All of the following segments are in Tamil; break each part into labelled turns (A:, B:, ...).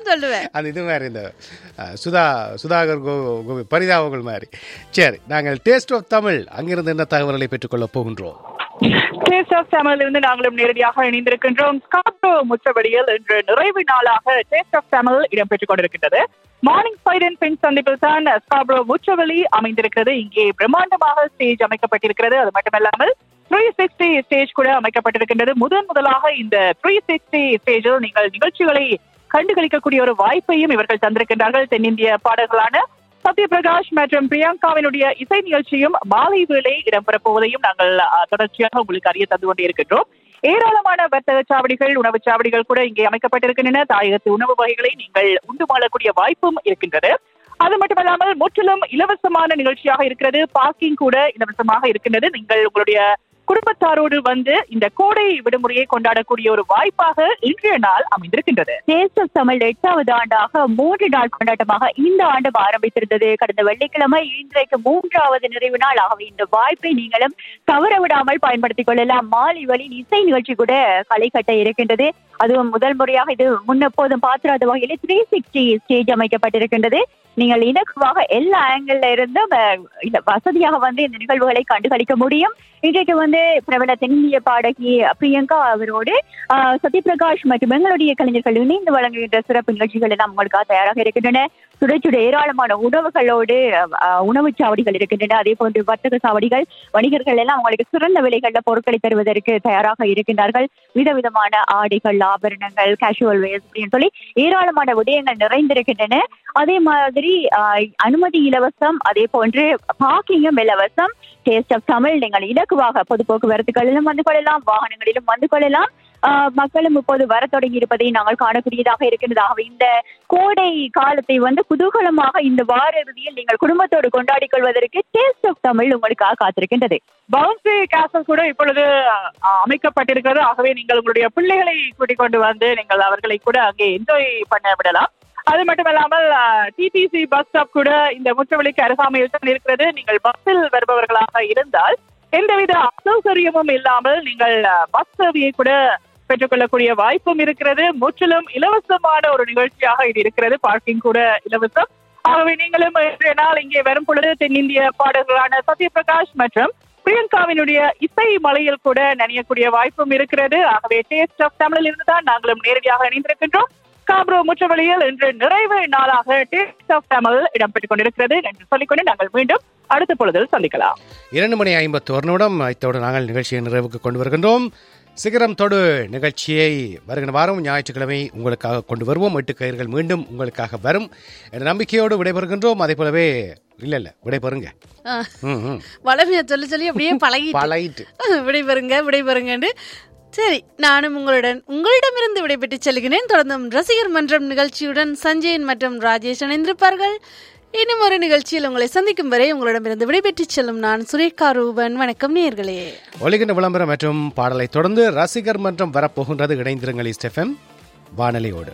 A: சொல்லுவேன்
B: அந்த இது மாதிரி இந்த அஹ், சுதா சுதாகர் கோ கோபி பரிதாபங்கள் மாதிரி சரி நாங்கள் டேஸ்ட் ஆஃப் தமிழ் அங்கிருந்து என்ன தகவல்களை பெற்றுக்கொள்ளப் போகின்றோம்
C: டேஸ்ட் ஆஃப் தமிழிலிருந்து நாங்களும் நேரடியாக இணைந்திருக்கின்றோம் ஸ்காப்ரோ முச்சபடியில் இன்று நிறைவு நாளாக டேஸ்ட் ஆஃப் தமிழ் இடம்பெற்றுக் கொண்டிருக்கின்றது மார்னிங் ஃபைட் அண்ட் பின் சந்திப்பில் தான் ஸ்காப்ரோ முச்சவெளி அமைந்திருக்கிறது இங்கே பிரம்மாண்டமாக ஸ்டேஜ் அமைக்கப்பட்டிருக்கிறது அது மட்டுமல்லாமல் த்ரீ சிக்ஸ்டி ஸ்டேஜ் கூட அமைக்கப்பட்டிருக்கின்றது முதன் முதலாக இந்த த்ரீ சிக்ஸ்டி ஸ்டேஜில் நீங்கள் நிகழ்ச்சிகளை கண்டுகளிக்கக்கூடிய ஒரு வாய்ப்பையும் இவர்கள் தந்திருக்கின்றார்கள் தென்னிந்திய பாடல்களான சத்யபிரகாஷ் மற்றும் பிரியங்காவினுடைய இசை நிகழ்ச்சியும் மாலை வேளை இடம்பெறப் போவதையும் நாங்கள் அஹ், தொடர்ச்சியாக உங்களுக்கு அறிய தந்து கொண்டே இருக்கின்றோம் ஏராளமான வர்த்தக சாவடிகள் உணவுச் சாவடிகள் கூட இங்கே அமைக்கப்பட்டிருக்கின்றன தாயகத்து உணவு வகைகளை நீங்கள் உண்டு மாளக்கூடிய வாய்ப்பும் இருக்கின்றது அது மட்டுமல்லாமல் முற்றிலும் இலவசமான நிகழ்ச்சியாக இருக்கிறது பார்க்கிங் கூட இலவசமாக இருக்கின்றது நீங்கள் உங்களுடைய குடும்பத்தாரோடு வந்து இந்த கோடை விடுமுறையை கொண்டாடக்கூடிய ஒரு வாய்ப்பாக இன்றைய நாள் அமைந்திருக்கின்றது
D: டேஸ்ட் ஆஃப் தமிழ் எட்டாவது ஆண்டாக மூன்று நாள் கொண்டாட்டமாக இந்த ஆண்டு ஆரம்பித்திருந்தது கடந்த வெள்ளிக்கிழமை இன்றைக்கு மூன்றாவது நிறைவு நாள் ஆகவே இந்த வாய்ப்பை நீங்களும் தவற விடாமல் பயன்படுத்திக் கொள்ளலாம் மாலை வழி இசை நிகழ்ச்சி கூட களை கட்ட இருக்கின்றது அதுவும் முதல் முறையாக இது முன்னெப்போதும் பாத்திராத வகையில் த்ரீ சிக்ஸ்டி ஸ்டேஜ் அமைக்கப்பட்டிருக்கின்றது நீங்கள் இலக்குவாக எல்லா ஆங்கிள் இருந்தும் அஹ், இல்ல, வசதியாக வந்து இந்த நிகழ்வுகளை கண்டுகளிக்க முடியும் இன்றைக்கு வந்து பிரபல தென்னிந்திய பாடகி பிரியங்கா அவரோடு ஆஹ், சத்யபிரகாஷ் மற்றும் எங்களுடைய கலைஞர்கள் இணைந்து வழங்குகின்ற சிறப்பு நிகழ்ச்சிகள் எல்லாம் உங்களுக்காக தயாராக இருக்கின்றன சுட சுட ஏராளமான உணவுகளோடு ஆஹ், உணவுச் சாவடிகள் இருக்கின்றன அதே போன்று வர்த்தக சாவடிகள் வணிகர்கள் எல்லாம் உங்களுக்கு சிறந்த விலைகளில் பொருட்களை தருவதற்கு தயாராக இருக்கின்றார்கள் விதவிதமான ஆடைகள் ஆபரணங்கள் கேஷுவல் வேர்ஸ் அப்படின்னு சொல்லி ஏராளமான விடயங்கள் நிறைந்திருக்கின்றன அதே மாதிரி ஆஹ், அனுமதி இலவசம் அதே போன்று பார்க்கிங்கும் இலவசம் டேஸ்ட் ஆஃப் தமிழ் நீங்கள் இலக்குவாக பொது போக்குவரத்துகளிலும் வந்து கொள்ளலாம் வாகனங்களிலும் வந்து கொள்ளலாம் ஆஹ், மக்களும் இப்போது வர தொடங்கி இருப்பதை நாங்கள் காணக்கூடியதாக இருக்கின்றது ஆகவே இந்த கோடை காலத்தை வந்து குதூகலமாக இந்த வார இறுதியில் நீங்கள் குடும்பத்தோடு கொண்டாடிக் கொள்வதற்கு டேஸ்ட் ஆஃப் தமிழ் உங்களுக்காக காத்திருக்கின்றது
C: பவுன்சி கேசல் கூட இப்பொழுது அஹ், அமைக்கப்பட்டிருக்கிறது ஆகவே நீங்கள் உங்களுடைய பிள்ளைகளை கூட்டிக் கொண்டு வந்து நீங்கள் அவர்களை கூட அங்கே என்ஜாய் பண்ண விடலாம் அது மட்டுமல்லாமல் டிடிசி பஸ் ஸ்டாப் கூட இந்த முற்றவெளிக்கு அருகாமையில் தான் இருக்கிறது நீங்கள் பஸ்ஸில் வருபவர்களாக இருந்தால் எந்தவித அசௌகரியமும் இல்லாமல் நீங்கள் பஸ் சேவையை கூட பெற்றுக்கொள்ளக்கூடிய வாய்ப்பும் இருக்கிறது முற்றிலும் இலவசமான ஒரு நிகழ்ச்சியாக இது இருக்கிறது பார்க்கிங் கூட இலவசம் ஆகவே நீங்களும் இன்றைய நாள் இங்கே வரும் பொழுது தென்னிந்திய பாடல்களான சத்யபிரகாஷ் மற்றும் பிரியங்காவினுடைய இசை மலையில் கூட நனையக்கூடிய வாய்ப்பும் இருக்கிறது ஆகவே டேஸ்ட் ஆஃப் தமிழில் இருந்து தான் நாங்களும் நேரடியாக இணைந்திருக்கின்றோம் காப்ரோ முற்றவழியில் இன்று நிறைவு நாளாக டேஸ்ட் ஆஃப் தமிழ் இடம்பெற்றுக் கொண்டிருக்கிறது என்று சொல்லிக்கொண்டு நாங்கள் மீண்டும் அடுத்த பொழுதில் சந்திக்கலாம்
B: இரண்டு மணி ஐம்பத்தோரு நிமிடம் இத்தோடு நாங்கள் நிகழ்ச்சியை நிறைவுக்கு கொண்டு வருகின்றோம் சிகரம் தொடு நிகழ்ச்சியை வருகிற வாரம் ஞாயிற்றுக்கிழமை உங்களுக்காக கொண்டு வருவோம் எட்டு கயிர்கள் மீண்டும் உங்களுக்காக வரும் என்ற நம்பிக்கையோடு விடைபெறுகின்றோம் அதே போலவே இல்ல இல்ல விடைபெறுங்க
A: ஆ,
B: ம், ம்.
A: வளமையா சொல்லி சொல்லி அப்படியே பழகி
B: பழகிட்டு
A: விடைபெறுங்க விடைபெறுங்கன்னு சரி நானும் உங்களுடன் உங்களிடமிருந்து விடைபெற்று செல்கிறேன் தொடர்ந்தும் ரசிகர் மன்றம் நிகழ்ச்சியுடன் சஞ்சயன் மற்றும் ராஜேஷ் இணைந்திருப்பார்கள் இன்னும் ஒரு நிகழ்ச்சியில் உங்களை சந்திக்கும் வரை உங்களிடமிருந்து விடைபெற்று செல்லும் நான் சுரேகா ரூபன் வணக்கம் நேர்களே
B: ஒலிகின்ற விளம்பரம் மற்றும் பாடலை தொடர்ந்து ரசிகர் மன்றம் வரப்போகின்றது இணைந்திருங்கள் ஸ்டெஃபம் வானொலியோடு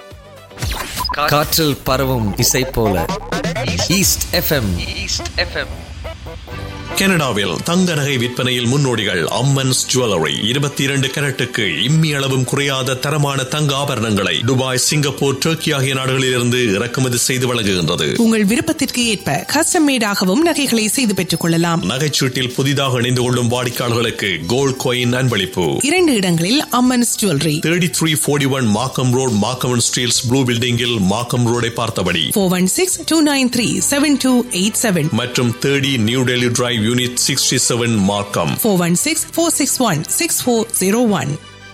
E: காற்றில் பரவும் இசை போல ஈஸ்ட் எஃப்எம் ஈஸ்ட் எஃப்எம்
F: கனடாவில் தங்க நகை விற்பனையில் முன்னோடிகள் அம்மன்ஸ் ஜுவல்லரி இருபத்தி இரண்டு கரட்டுக்கு இம்மி அளவும் குறையாத தரமான தங்க ஆபரணங்களை துபாய் சிங்கப்பூர் டர்க்கி ஆகிய நாடுகளிலிருந்து இறக்குமதி செய்து வழங்குகின்றது
G: உங்கள் விருப்பத்திற்கு ஏற்ப கஸ்டம் மேடாகவும் நகைகளை செய்து பெற்றுக் கொள்ளலாம்
F: நகைச்சீட்டில் புதிதாக இணைந்து கொள்ளும் வாடிக்கையாளர்களுக்கு கோல்ட் காயின் அன்பளிப்பு
G: இரண்டு இடங்களில் Ammans jewellery
F: thirty three forty one Markham road Markham Steeles blue பில்டிங்கில் மாக்கம் ரோடை பார்த்தபடி
G: four one six two nine three seven two eight seven
F: மற்றும் thirty New Delhi drive unit sixty seven Markham
G: four one six four six one six four zero one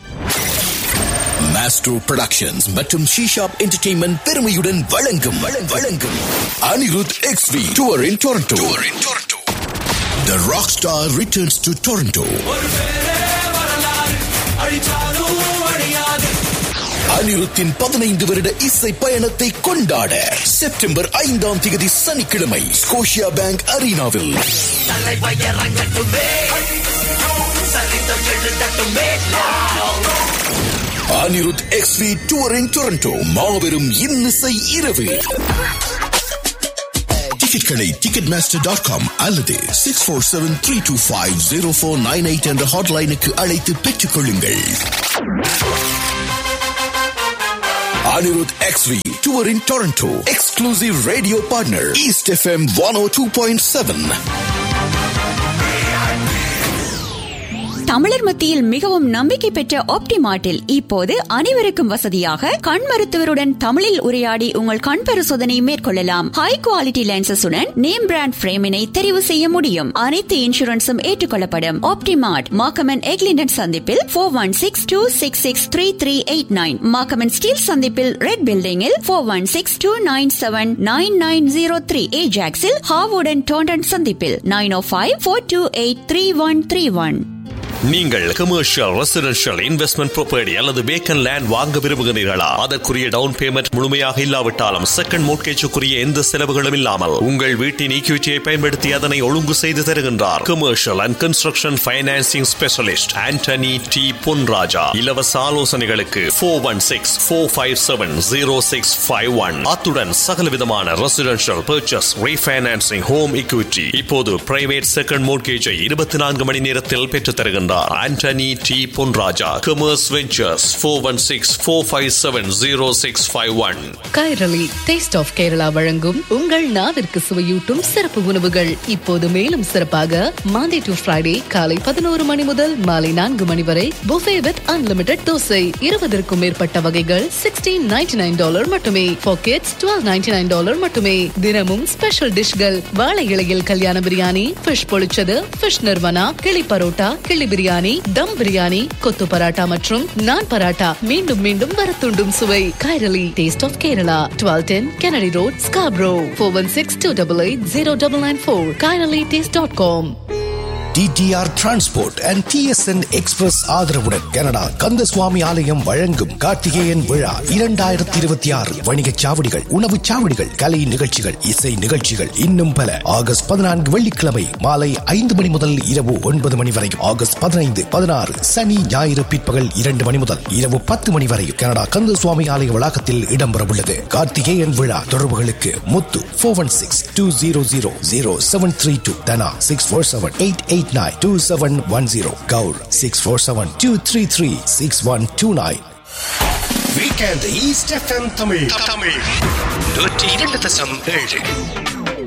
H: master productions மற்றும் ஷீஷாப் என்டர்டெயின்மெண்ட் பெருமையுடன் வழங்கும் வழங்கும், வழங்கும் Anirudh X V tour in Toronto The Rockstar returns to Toronto. அனிருத்தின் பதினைந்து வருட இசை பயணத்தை கொண்டாட செப்டம்பர் ஐந்தாம் தேதி சனிக்கிழமை ஸ்கோஷியா பேங்க் அரீனாவில் Anirudh X V touring Toronto மாபெரும் இன்னிசை இரவு டிக்கெட்களை டிக்கெட் மாஸ்டர் டாட் காம் அல்லது six four seven three two five zero four nine eight என்ற ஹாட்லைனுக்கு அழைத்து பெற்றுக் கொள்ளுங்கள் Anirudh XV Tour in Toronto. Exclusive radio partner East FM 102.7.
I: தமிழர் மத்தியில் மிகவும் நம்பிக்கை பெற்ற ஆப்டிமார்ட்டில் இப்போது அனைவருக்கும் வசதியாக கண் மருத்துவருடன் தமிழில் உரையாடி உங்கள் கண் பரிசோதனை மேற்கொள்ளலாம் ஹை குவாலிட்டி லென்சஸுடன் நேம் பிராண்ட் பிரேமினை தெரிவு செய்ய முடியும் அனைத்து இன்சூரன்ஸும் ஏற்றுக்கொள்ளப்படும் ஆப்டிமார்ட் மாக்கமன் எக்லிண்டன் சந்திப்பில் four one six two six six three three eight nine Markham Steeles சந்திப்பில் ரெட் பில்டிங்கில் four one six two nine seven nine nine zero three ஏஜாக்ஸில் ஹாவுடன் டோண்டன் சந்திப்பில் nine oh five four two eight three one three one
F: நீங்கள் கமர்ஷியல் ரெசிடென்ஷியல் இன்வெஸ்ட்மெண்ட் ப்ராப்பர்ட்டி அல்லது வேக்கன் லேண்ட் வாங்க விரும்புகிறீர்களா அதற்குரிய டவுன் பேமெண்ட் முழுமையாக இல்லாவிட்டாலும் செகண்ட் மோட்கேஜுக்குரிய எந்த செலவுகளும் இல்லாமல் உங்கள் வீட்டின் ஈக்விட்டியை பயன்படுத்தி அதனை ஒழுங்கு செய்து தருகின்றார் commercial and construction financing specialist Antony D Ponraja இலவச ஆலோசனைகளுக்கு four one six four five seven zero six five one அத்துடன் சகலவிதமான residential purchase refinancing home equity இப்போது பிரைவேட் செகண்ட் மோட்கேஜை இருபத்தி நான்கு மணி நேரத்தில் பெற்றுத் தருகின்றார் Antony D Ponraja commerce ventures four one six four five seven zero six five one
J: Kairali taste of Kerala வழங்கும் உங்கள் நாவிற்கு சுவையூட்டும் சிறப்பு உணவுகள் இப்போது மேலும் சிறப்பாக மாண்டே டு ஃப்ரைடே காலை பதினோரு மணி முதல் மாலை நான்கு மணி வரை புஃபே வித் அன்லிமிடெட் தோசை இருபதற்கும் மேற்பட்ட வகைகள் சிக்ஸ்டீன் நைன்டி நைன் டாலர் மட்டுமே packets twelve ninety nine dollar மட்டுமே தினமும் ஸ்பெஷல் டிஷ்கள் வாழை இலையில் கல்யாண biryani fish pollichathu fish nirvana kizhi parotta கிளி பிரியாணி தம் பிரியாணி கொத்து பராட்டா மற்றும் நான் பராட்டா மீண்டும் மீண்டும் வரத்துண்டும் சுவை Kairali taste of Kerala twelve ten Kennedy road Scarborough four one six two double eight zero double nine four Kairali taste dot com
H: TTR transport and TSN express ஆதரவுடன் கனடா கந்தசுவாமி ஆலயம் வழங்கும் கார்த்திகேயன் விழா இரண்டாயிரத்தி இருபத்தி ஆறு வணிகச் சாவடிகள் உணவுச் சாவடிகள் கலை நிகழ்ச்சிகள் இசை நிகழ்ச்சிகள் இன்னும் பல ஆகஸ்ட் பதினான்கு வெள்ளிக்கிழமை மாலை ஐந்து மணி முதல் இரவு ஒன்பது மணி வரை ஆகஸ்ட் பதினைந்து பதினாறு சனி ஞாயிறு பிற்பகல் இரண்டு மணி முதல் இரவு பத்து மணி வரை கனடா கந்தசுவாமி ஆலய வளாகத்தில் இடம்பெறவுள்ளது கார்த்திகேயன் விழா தொடர்புகளுக்கு Muthu four one six two zero zero zero seven three two Dhana six four seven eight eight nine two seven one zero Kaur six four seven two three three six one two nine
B: weekend east FM Tamil Tamil நூற்றி இரண்டு தசம் ஏழு